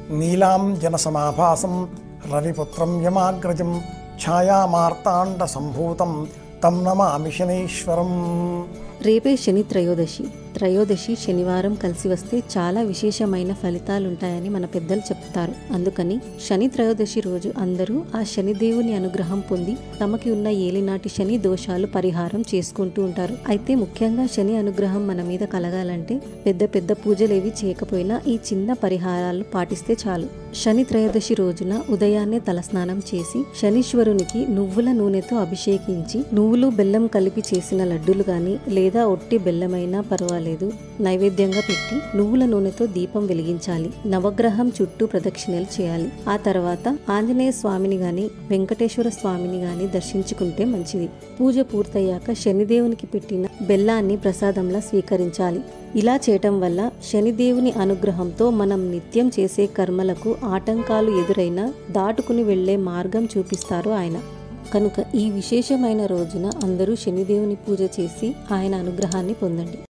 నీలాం జనసమాభాసం రవిపుత్రం యమాగ్రజం ఛాయామార్తాండ సంభూతం తం నమామి శనీశ్వరం రేపే శని త్రయోదశి త్రయోదశి శనివారం కలిసి వస్తే చాలా విశేషమైన ఫలితాలుంటాయని మన పెద్దలు చెప్తారు అందుకని శని త్రయోదశి రోజు అందరూ ఆ శనిదేవుని అనుగ్రహం పొంది తమకి ఉన్న ఏలినాటి శని దోషాలు పరిహారం చేసుకుంటూ ఉంటారు అయితే ముఖ్యంగా శని అనుగ్రహం మన మీద కలగాలంటే పెద్ద పెద్ద పూజలేవి చేయకపోయినా ఈ చిన్న పరిహారాలు పాటిస్తే చాలు శని త్రయోదశి రోజున ఉదయాన్నే తలస్నానం చేసి శనీశ్వరునికి నువ్వుల నూనెతో అభిషేకించి నువ్వులు బెల్లం కలిపి చేసిన లడ్డూలు గాని లేదా ఒట్టి బెల్లమైనా పర్వాలేదు నైవేద్యంగా పెట్టి నువ్వుల నూనెతో దీపం వెలిగించాలి నవగ్రహం చుట్టూ ప్రదక్షిణలు చేయాలి ఆ తర్వాత ఆంజనేయ స్వామిని గాని వెంకటేశ్వర స్వామిని గాని దర్శించుకుంటే మంచిది పూజ పూర్తయ్యాక శనిదేవునికి పెట్టిన బెల్లాన్ని ప్రసాదంలా స్వీకరించాలి ఇలా చేయటం వల్ల శనిదేవుని అనుగ్రహంతో మనం నిత్యం చేసే కర్మలకు ఆటంకాలు ఎదురైనా దాటుకుని వెళ్లే మార్గం చూపిస్తారు ఆయన కనుక ఈ విశేషమైన రోజున అందరూ శనిదేవుని పూజ చేసి ఆయన అనుగ్రహాన్ని పొందండి